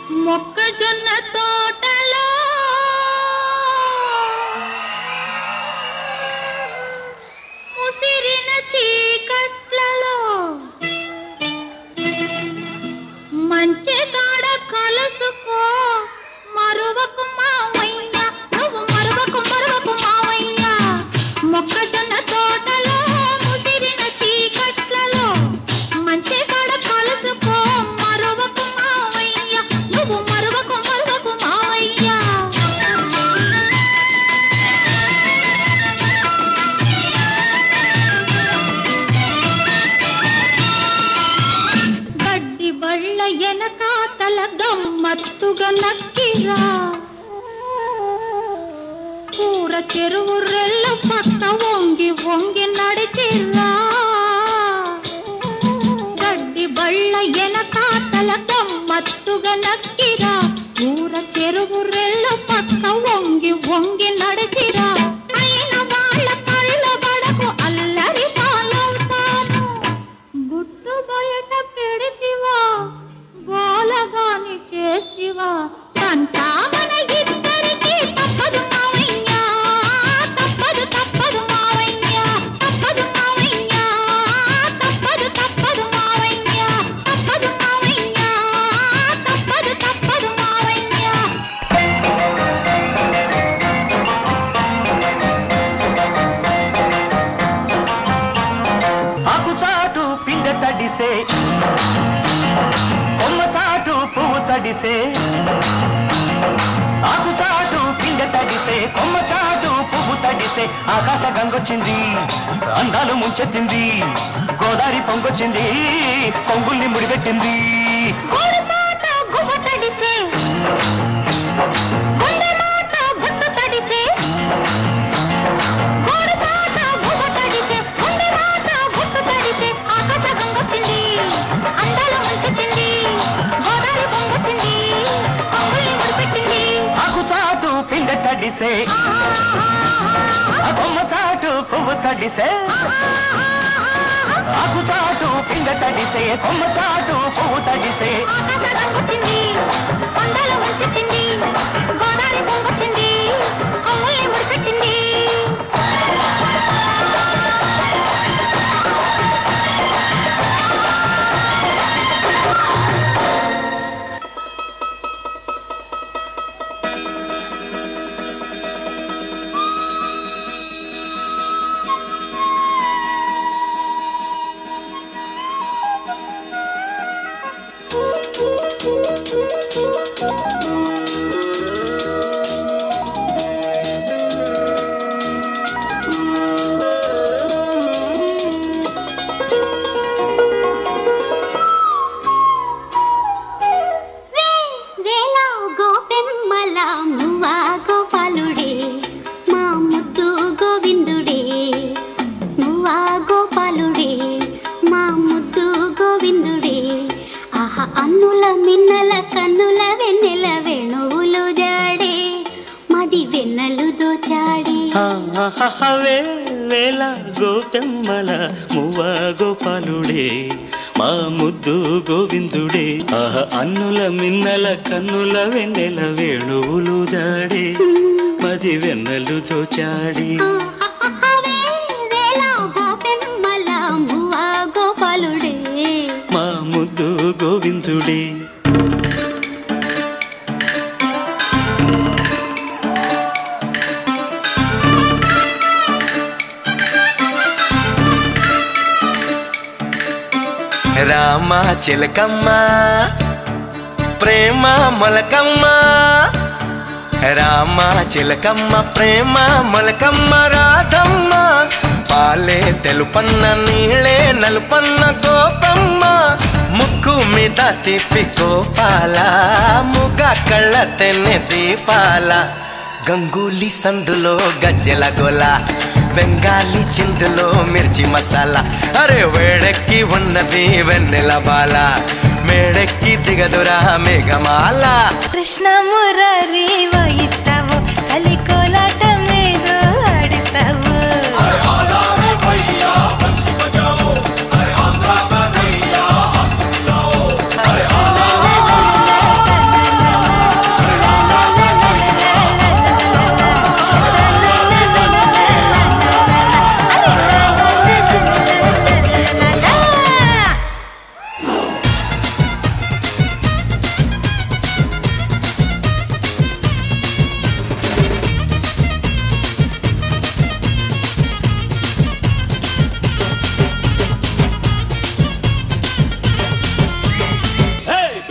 మొక్కజొన్న తోటలో ముసిరిన చీకట్లలో మంచి కాడ కలుసుకో మరువకు మావయ్య నువ్వు మరువకు మరువకు మావయ్య మొక్కజొన్న తోటలో ముసిరిన చీకట్లలో మంచి కాడ కలుసుకో మరువకు మావయ్య నువ్వు మరువకు మరువకు మావయ్య గడ్డి బళ్ళ ఎనకాతల గమ్మత్తుగా నక్కిరా కూర చెరువు రెల్ల పక్క వంగి వంగి నడిచిరా గడ్డి బళ్ళ ఎనకాతల గమ్మత్తుగా నక్కిరా కూర చెరువు రెల్ల పక్క వంగి వంగి నడిచిరా అయిన వాళ్ళ కళ్ళ బడకు అల్లరి పాలవుతాను గుట్టు బయట పెడితివా గోలగాని చేసివా సంతామన ఇద్దరికి తప్పదు మావయ్య తప్పదు తప్పదు మావయ్య తప్పదు మావయ్య తప్పదు తప్పదు మావయ్య తప్పదు మావయ్య తప్పదు తప్పదు మావయ్య ఆకు చాటు పిండ తడిసే కొమ్మ చాటు పువ్వు తడిసే ఆకు చాటు పిండ తడిసే కొమ్మ చాటు పువ్వు తడిసే ఆకాశ గంగొచ్చింది అందాలు ముంచెత్తింది గోదావరి పొంగొచ్చింది పొంగుల్ని ముడిపెట్టింది గోరుపాట గువ్వ తడిసే గుండె మాట గుట్టు తడిసే గోరుపాట గువ్వ తడిసే గుండె మాట గుట్టు తడిసే ఆకాశ గంగొచ్చింది అందాల ముంచెత్తింది గోదావరి పొంగొచ్చింది పొంగుల్ని ముడిపెట్టింది ఆకు చాటు పిండ తడిసే ఆ కొమ్మ చాటు పువ్వు తడిసే ఆకు చాటు పిండ తడిసే కొమ్మ చాటు పువ్వు తడిసే ఆకాశ గంగొచ్చింది అందాల ముంచెత్తింది గోదావరి పొంగొచ్చింది పొంగుల్ని ముడిపెట్టింది వేల గోపెమ్మల మువ్వ గోపాలుడే మా ముద్దు గోవిందుడే మువ్వ గోపాలుడే మా ముద్దు గోవిందుడే ఆహా అన్నుల మిన్నల కన్నుల వెన్నెల వేణువులు జాడే మది వెన్నెలు దోచాడే ఆహాహాహవే వేల గోపెమ్మల మువ్వ గోపాలుడే మా ముద్దు గోవిందుడే ఆహ అన్నుల మిన్నల కన్నుల వెన్నెల వేణువులు దాడే మది వెన్నెలు దోచాడి ఆహాహాహవే వేల గోపెమ్మల మువ్వ గోపాలుడే మా ముద్దు గోవిందుడే రామ చిలకమ్మ ప్రేమ మొలకమ్మ రామ చిలకమ్మ ప్రేమ మొలకమ్మ రాధమ్మ పాలే తెలుపన్న నీళ్ళే నలుపన్న గోపమ్మ ముక్కు మీద తిప్పి గోపాల ముగ కళ్ళ తెన్నె దీపాల గంగూలీ సందులో గజ్జెల గోల బెంగాలీ చిందులో మిర్చి మసాలా అరే వేడెక్కి ఉన్నది వెన్నెల బాల మేడెక్కి దిగదురా మేఘమాల కృష్ణ మురారి వాయిస్తావు చలి కోలాట మీద ఆడిస్తావు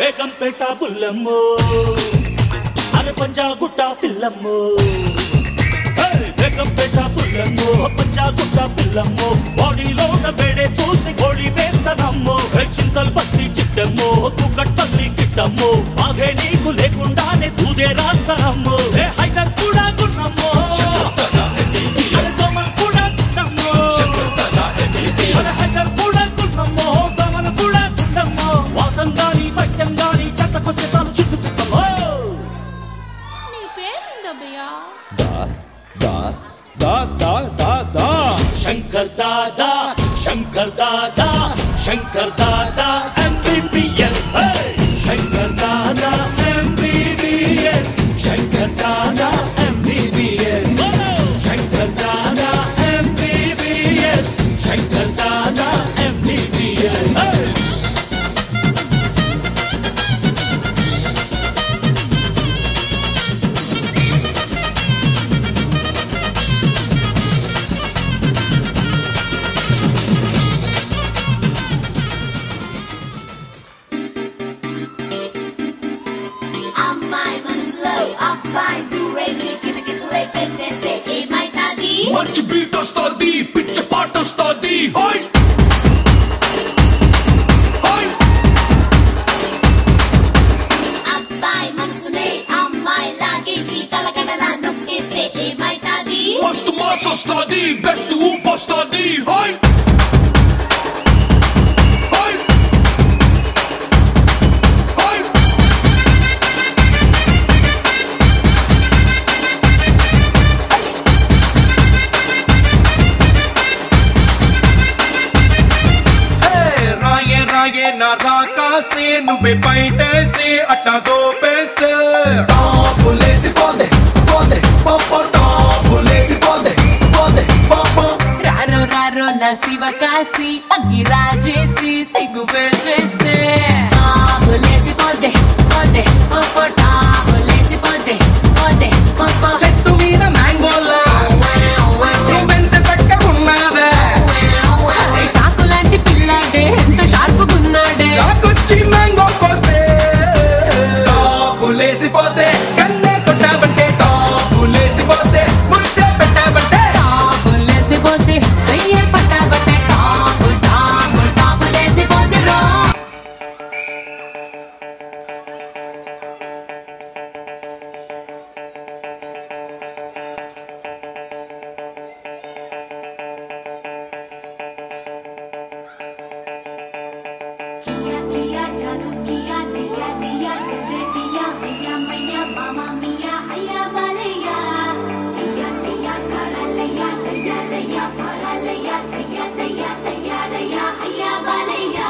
బేగంపేట బుల్లమ్మో అరే పంజాగుట్ట పిల్లమ్మో హే, బేగంపేట బుల్లమ్మో పంజాగుట్ట పిల్లమ్మో బాడీలో ఉన్న వేడే చూసి గోళీ వేస్తానమ్మో హే, చింతలు బస్తి చిట్టమ్మో తుగట్టల్లి గిట్టమ్మో బాగే నీకు లేకుండానే దూదే రాస్తానమ్మో హే, హైదర్ కూడా గున్నమ్మో అరే సోమన్ కూడా గున్నమ్మో అరే హైదర్ కూడా గున్నమ్మో దమన్ కూడా గున్నమ్మో వాతం గాని పట్టం గాని చెత్తకొస్తే చాలు చుట్టు చుట్టమ్మో నీ పేరేందబ్బయ్యా Shankar Dada Shankar Dada Shankar Dada MBBS Shankar Dada MBBS Shankar Dada MBBS Shankar Dada MBBS Shankar Dada MBBS అమ్మాయి మనసులో అబ్బాయి దూరేసి కితకితలై పెట్టేస్తే ఏమైతాది మంచి బీట్ వస్తుంది పిచ్చ పాట వస్తుంది హాయ్ హాయ్ అబ్బాయి మనసునే అమ్మాయి లాగేసి తలగడలా నొక్కేస్తే ఏమైతాది మస్తు మాస్ వస్తుంది బెస్ట్ ఊపు వస్తుంది హాయ్ హాయ్ హాయ్ రాయే రాయే నా రాకాసి నువ్వే బయటేసి అట్ట దోపేస్తే రారో రారో నా శివ కాసి అగ్గి రాజేసి సిగ్గు పెట్టేస్తే టాబులేసి పోతే పోతే పోపో టాబులేసి పోతే పోతే పోపో చెట్టు మీద మ్యాంగోలా నువ్వెంత చక్కగున్నావే చాకు లాంటి పిల్లాడే ఎంత షార్పుకున్నాడే చాకొచ్చి మ్యాంగో కోస్తే టాపులేసిపోతే కన్నే కొట్టాబంటే టాపులేసిపోతే ముద్దే పెట్టాబంటే టాబులేసి పోతే చెయ్యే పట్టాబట్టే టాబు టాబు టాబులేసి పోతే రో किया किया जादू किया दिया दिया दिल दे दिया मैया मैया मामा मिया अया बालैया दिया दिया करा लैया दैया दैया भरा लैया दैया दैया दैया रैया अया बालैया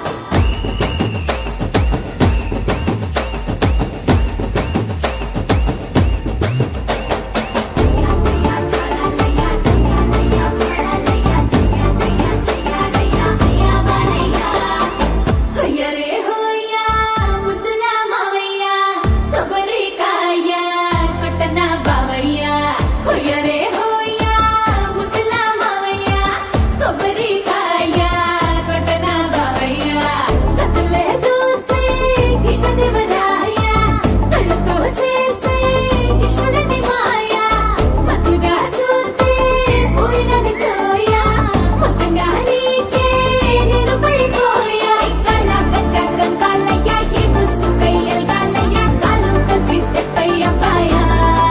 दिया दिया करा लैया दैया दैया भरा लैया दैया दैया दैया रैया अया बालैया హొయ్యరే హోయ్యా ముద్దుల మావయ్య కొబ్బరికాయ కొట్టన బావయ్య హొయ్యరే హోయ్యా ముద్దుల మావయ్య కొబ్బరికాయ కొట్టన బావయ్య కత్తులే దూసే కృష్ణదేవరాయ కళ్ళు తోసేసే కృష్ణుడని మాయ మత్తుగా సూతే పోయినది సోయా మొత్తంగా నీకే నేను పడిపోయా కళ్ళ కచ్చకం కాలయ్య ఏను సుకయ్యల్ కాలయ్య కాలం కలిపి స్టెప్ అయ్యపాయా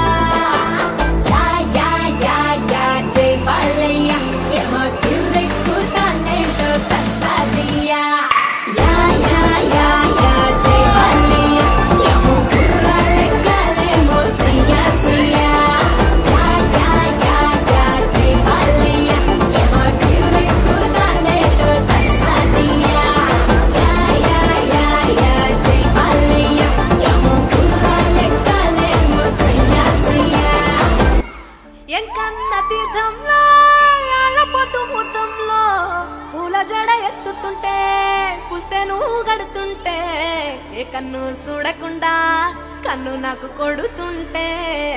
యా యా యా యా జై బాలయ్య ఏమో తిర్రెక్కుతానేటో తస్సాదియా యా యా యా యా జై బాలయ్య ఏమో కుర్రాలెక్కలేమో సయ్యా సయ్యా యా యా యా యా జై బాలయ్య ఏమో తిర్రెక్కుతానేటో తస్సాదియా యా యా యా యా జై బాలయ్య ఏమో కుర్రాలెక్కలేమో సయ్యా సయ్యా ఎంకన్న తీర్థంలో పొద్దు ముహూర్తంలో పూల జడ ఎత్తుతుంటే పుస్తే నువ్వు గడుతుంటే ఏ కన్ను చూడకుండా కన్ను నాకు కొడుతుంటే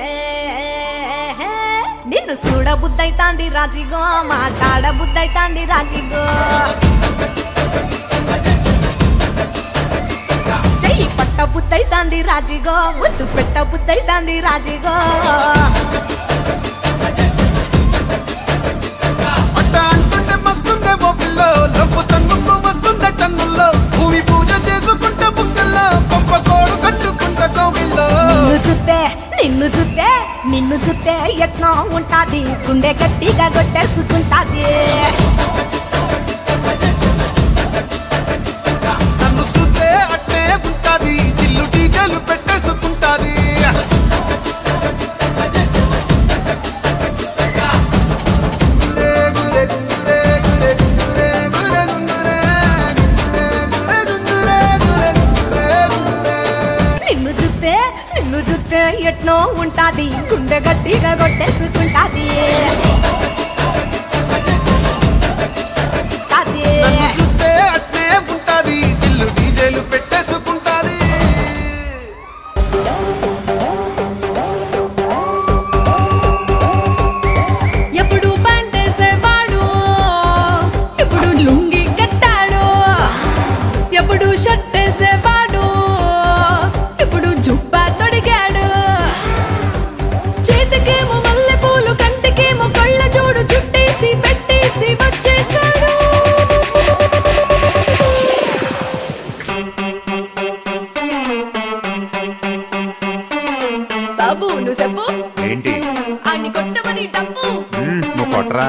నిన్ను చూడ బుద్ధైతాంది రాజిగో మాట్లాడ బుద్ధైతాంది రాజిగో చెయ్యి బుద్ధైతాంది రాజీగో ముద్దు పెట్ట బుద్ధైతాంది రాజీగో అట్ట అంటుంటే మస్తుందే ఓ పిల్లో లవ్వు తన్నుకు వస్తుందే టన్నుల్లో భూమి పూజ చేసుకుంటే బుక్కల్లో గొప్ప కోడు కట్టుకుంటే కోవిల్లో నిన్ను చూస్తే నిన్ను చూస్తే నిన్ను చూస్తే ఎట్లా ఉంటాది గుండె గట్టిగా కొట్టేసుకుంటాది నన్ను చూస్తే అట్టే ఉంటాది దిల్లు డీజలు పెట్టేసుకుంటాది గురే గురే గురే గురే గురే గురే గురే గురే గురే గురే గురే గురే నిన్ను చూస్తే నిన్ను చూస్తే ఎట్నో ఉంటాది గుండె గట్టిగా కొట్టేసుకుంటాది అది. నన్ను చూస్తే అట్నే ఉంటాది దిల్లు డీజేలు పెట్టేసుకుంటాది ఎప్పుడు పంటేసేవాడు ఎప్పుడు లుంగి కట్టాడు ఎప్పుడు షర్ట్ వేసేవాడు ఎప్పుడు జుబ్బా తొడిగాడు చేతికేమో మల్లె పూలు కంటికేమో కళ్ళ జోడు చుట్టేసి పెట్టేసి వచ్చేసాడు బాబు నువ్వు చెప్పు ఏంటి అన్ని కొట్టమని డబ్బు మ్మ్, నువ్వు కొట్టరా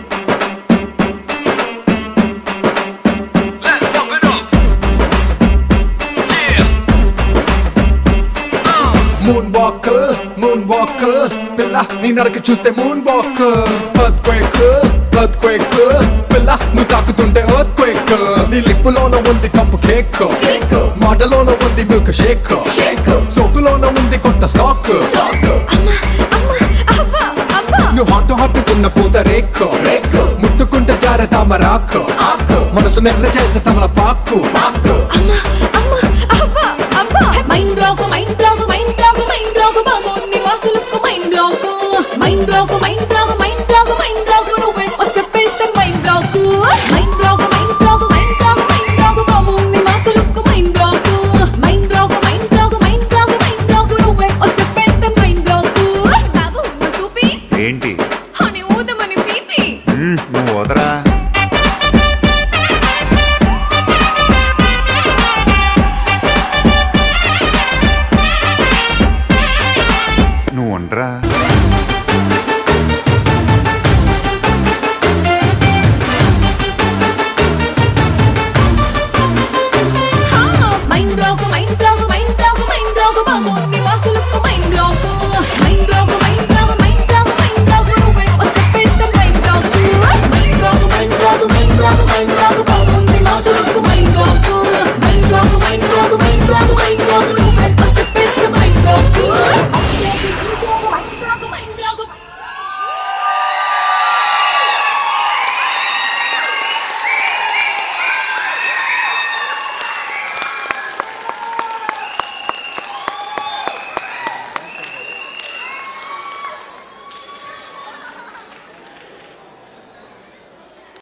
మూన్ వాకర్ మూన్ వాకర్ పిల్ల నీ నడక చూస్తే moonwalker earthquake earthquake పిల్ల నువ్వు తాకుతుంటే ఎర్త్ క్వేక్ నీ లిప్పులోన ఉంది కప్పు కేక్ మాటలోన ఉంది మిల్క్ షేక్ సోకులోన ఉంది కొత్త స్టాక్ నువ్వు హాట్ హట్టుకున్న పూత రేక్ ముట్టుకుంటే జార తామరాకు మనసు నెర్ర చేసే తమల పాకు mind block mind block mind block mind block బాబోన్ని వాసులకు mind block mind block mind block mind block mind block నువ్వే చెప్పేస్తే mind block mind block mind block mind block mind block బాబోన్ని వాసులకు mind block mind block mind block mind block mind block నువ్వే చెప్పేస్తే mind black బాబు నువ్వు చూపి ఏంటి అని ఊదమని పీపి మ్మ్, నువ్వు వదరా నువ్వు ఉండరా mind block mind block mind block mind block బాబోన్ని వాసులకు mind block mind block mind